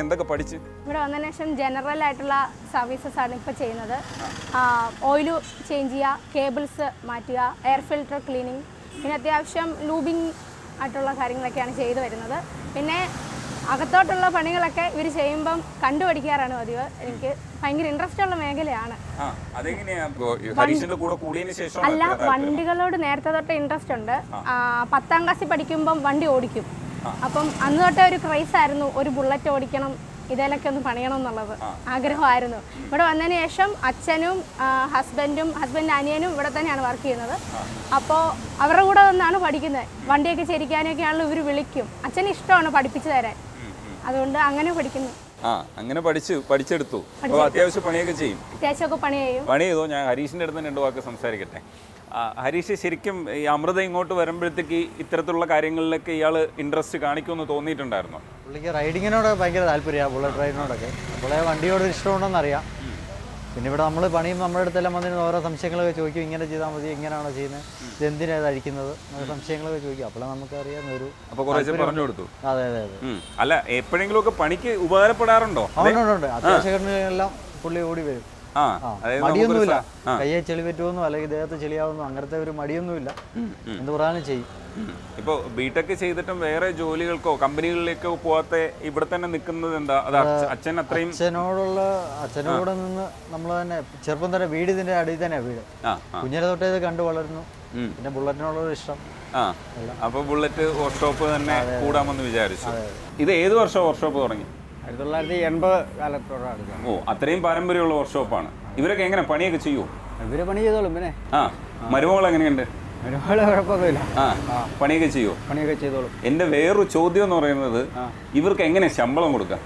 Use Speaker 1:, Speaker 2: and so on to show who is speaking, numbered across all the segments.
Speaker 1: എന്തൊക്കെ പഠിച്ച്
Speaker 2: ഇവിടെ വന്നതിന് ശേഷം ജനറൽ ആയിട്ടുള്ള സർവീസസ് ആണ് ഇപ്പോൾ ചെയ്യുന്നത് ഓയിൽ ചേഞ്ച് ചെയ്യുക കേബിൾസ് മാറ്റുക എയർ ഫിൽട്ടർ ക്ലീനിങ് പിന്നെ അത്യാവശ്യം ലൂബിങ് ആയിട്ടുള്ള കാര്യങ്ങളൊക്കെയാണ് ചെയ്തു വരുന്നത് പിന്നെ അകത്തോട്ടുള്ള പണികളൊക്കെ ഇവർ ചെയ്യുമ്പം കണ്ടുപഠിക്കാറാണ് പതിവ് എനിക്ക് ഭയങ്കര ഇൻട്രസ്റ്റ് ഉള്ള മേഖലയാണ്
Speaker 1: ആ അതെങ്ങനെയാ ഇപ്പൊ ഈ ഹരീഷിന്റെ കൂടെ കൂടിയതിന് ശേഷം
Speaker 2: അല്ല വണ്ടികളോട് നേരത്തെ തൊട്ട് ഇൻട്രസ്റ്റ് ഉണ്ട് ആ, പത്താം ക്ലാസ്സിൽ പഠിക്കുമ്പം വണ്ടി ഓടിക്കും അപ്പം അന്ന് തൊട്ടേ ഒരു ക്രൈസ് ആയിരുന്നു ഒരു ബുള്ളറ്റ് ഓടിക്കണം ഇതിലൊക്കെ ഒന്ന് പണിയണം എന്നുള്ളത് ആഗ്രഹമായിരുന്നു ഇവിടെ വന്നതിന് ശേഷം അച്ഛനും ഹസ്ബൻഡും ഹസ്ബൻഡ് അനിയനും ഇവിടെ തന്നെയാണ് വർക്ക് ചെയ്യുന്നത് അപ്പോൾ അവരുടെ കൂടെ വന്നാണ് പഠിക്കുന്നത് വണ്ടിയൊക്കെ ചെരിക്കാനൊക്കെ ആണല്ലോ ഇവർ വിളിക്കും അച്ഛന് ഇഷ്ടമാണ് പഠിപ്പിച്ചു തരാൻ അതുകൊണ്ട് അങ്ങനെ പഠിക്കുന്നു
Speaker 1: ആ അങ്ങനെ പഠിച്ചു പഠിച്ചെടുത്തു അപ്പോൾ അത്യാവശ്യം പണിയൊക്കെ ചെയ്യും
Speaker 2: അത്യാവശ്യമൊക്കെ പണി ചെയ്യും
Speaker 1: പണി ചെയ്തോ ഞാൻ ഹരീഷിന്റെ അടുത്ത് രണ്ട് വാക്ക് സംസാരിക്കട്ടെ ആ, ഹരീഷ് ശരിക്കും ഈ അമൃത ഇങ്ങോട്ട് വരുമ്പോഴത്തേക്ക് ഇത്തരത്തിലുള്ള കാര്യങ്ങളിലൊക്കെ ഇയാൾ ഇൻട്രസ്റ്റ് കാണിക്കുമെന്ന് തോന്നിയിട്ടുണ്ടായിരുന്നോ
Speaker 3: പുള്ളിക്ക് റൈഡിങ്ങിനോട് ഭയങ്കര താല്പര്യമാണ് ബുള്ളറ്റ് റൈഡിനോടൊക്കെ പുള്ളിയെ വണ്ടിയോട് ഇഷ്ടമുണ്ടെന്ന് അറിയാം പിന്നെ ഇവിടെ നമ്മൾ പണിയും നമ്മുടെ അടുത്തെല്ലാം വന്നിരുന്ന് ഓരോ സംശയങ്ങളൊക്കെ ചോദിക്കും ഇങ്ങനെ ചെയ്താൽ മതി എങ്ങനെയാണോ ചെയ്യുന്നത് ഇത് എന്തിനാണ് ഇത് അഴിക്കുന്നത് അങ്ങനെ സംശയങ്ങളൊക്കെ ചോദിക്കും അപ്പോൾ നമുക്ക് അറിയാവുന്ന ഒരു
Speaker 1: അപ്പോൾ കുറേശ്ശെ പറഞ്ഞു കൊടുത്തു
Speaker 3: അതെ അതെ അതെ
Speaker 1: ഉം. അല്ല എപ്പോഴെങ്കിലും ഒക്കെ പണിക്ക് ഉപകാരപ്പെടാറുണ്ടോ
Speaker 3: ഉണ്ട് ഉണ്ട്, ഉണ്ട് അത്യാവശ്യഘടനയെല്ലാം പുള്ളി ഓടി വരും
Speaker 1: ആ
Speaker 3: ആ
Speaker 1: അതായത്
Speaker 3: മടിയൊന്നുമില്ല
Speaker 1: നമുക്കൊരു സ- ആ.
Speaker 3: കയ്യെ ചെളി പറ്റുമെന്നോ അല്ലെങ്കിൽ ദേഹത്ത് ചെളിയാവുന്നോ അങ്ങനത്തെ ഒരു മടിയൊന്നുമില്ല എന്ത് പറയാനും ചെയ്യും
Speaker 1: ഉം. ഇപ്പൊ ബിടെക് ചെയ്തിട്ടും വേറെ ജോലികൾക്കോ കമ്പനികളിലേക്കോ പോവാത്ത ഇവിടെ തന്നെ നിൽക്കുന്നത് എന്താ അത് അച്ഛ- അച്ഛൻ അത്രയും
Speaker 3: അച്ഛനോടുള്ള അച്ഛനോട് നിന്ന് നമ്മൾ തന്നെ ചെറുപ്പം തന്നെ വീട് ഇതിൻ്റെ അടിയിൽ തന്നെ വീട്
Speaker 1: ആ ആ
Speaker 3: കുഞ്ഞിനെ തൊട്ടേ ഇത് കണ്ടു വളർന്നു
Speaker 1: ഉം.
Speaker 3: പിന്നെ ബുള്ളറ്റിനോടുള്ള ഇഷ്ടം
Speaker 1: ആ അപ്പൊ ബുള്ളറ്റ് വർക്ക്ഷോപ്പ് തന്നെ കൂടാമെന്ന് വിചാരിച്ചു ഇത് ഏത് വർഷം വർക്ക്ഷോപ്പ് തുടങ്ങി
Speaker 4: ആയിരത്തി തൊള്ളായിരത്തി എൺപത് കാലത്തോടെ അടുത്താണ്
Speaker 1: ഓ അത്രയും പാരമ്പര്യമുള്ള വർക്ക്ഷോപ്പാണ് ഇവരൊക്കെ എങ്ങനെ പണിയൊക്കെ ചെയ്യൂ
Speaker 4: ഇവര് പണി ചെയ്തോളും പിന്നെ
Speaker 1: ആ മരുമകൾ എങ്ങനെയുണ്ട്
Speaker 4: ഒരുപാട് കുഴപ്പമൊന്നുമില്ല
Speaker 1: ആ പണിയൊക്കെ ചെയ്യോ
Speaker 4: പണിയൊക്കെ ചെയ്തോളും
Speaker 1: എന്റെ വേറൊരു ചോദ്യം എന്ന് പറയുന്നത് ഇവർക്ക് എങ്ങനെ ശമ്പളം കൊടുക്കാം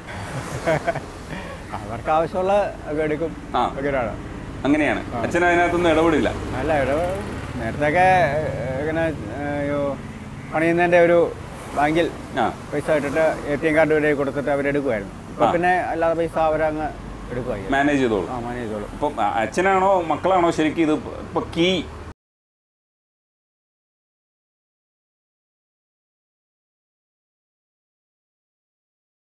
Speaker 4: അവർക്ക് ആവശ്യമുള്ള ഒക്കെ എടുക്കും
Speaker 1: ആ.
Speaker 4: ഒക്കെയാണ്
Speaker 1: അങ്ങനെയാണ് അച്ഛൻ അതിനകത്തൊന്നും ഇടപെടില്ല
Speaker 4: അല്ല ഇവിടെ നേരത്തെയൊക്കെ ഇങ്ങനെ അയ്യോ പണിയുന്നതിൻ്റെ ഒരു ബാങ്കിൽ
Speaker 1: ആ
Speaker 4: പൈസ ഇട്ടിട്ട് എ ടി എം കാർഡ് വരെ കൊടുത്തിട്ട് അവരെടുക്കുമായിരുന്നു ഇപ്പം പിന്നെ അല്ലാതെ പൈസ അവരങ്ങ് എടുക്കുമായി
Speaker 1: മാനേജ് ചെയ്തോളൂ
Speaker 4: ആ മാനേജ് ചെയ്തോളും
Speaker 1: ഇപ്പം അച്ഛനാണോ മക്കളാണോ ശരിക്കും ഇത് ഇപ്പൊ കീ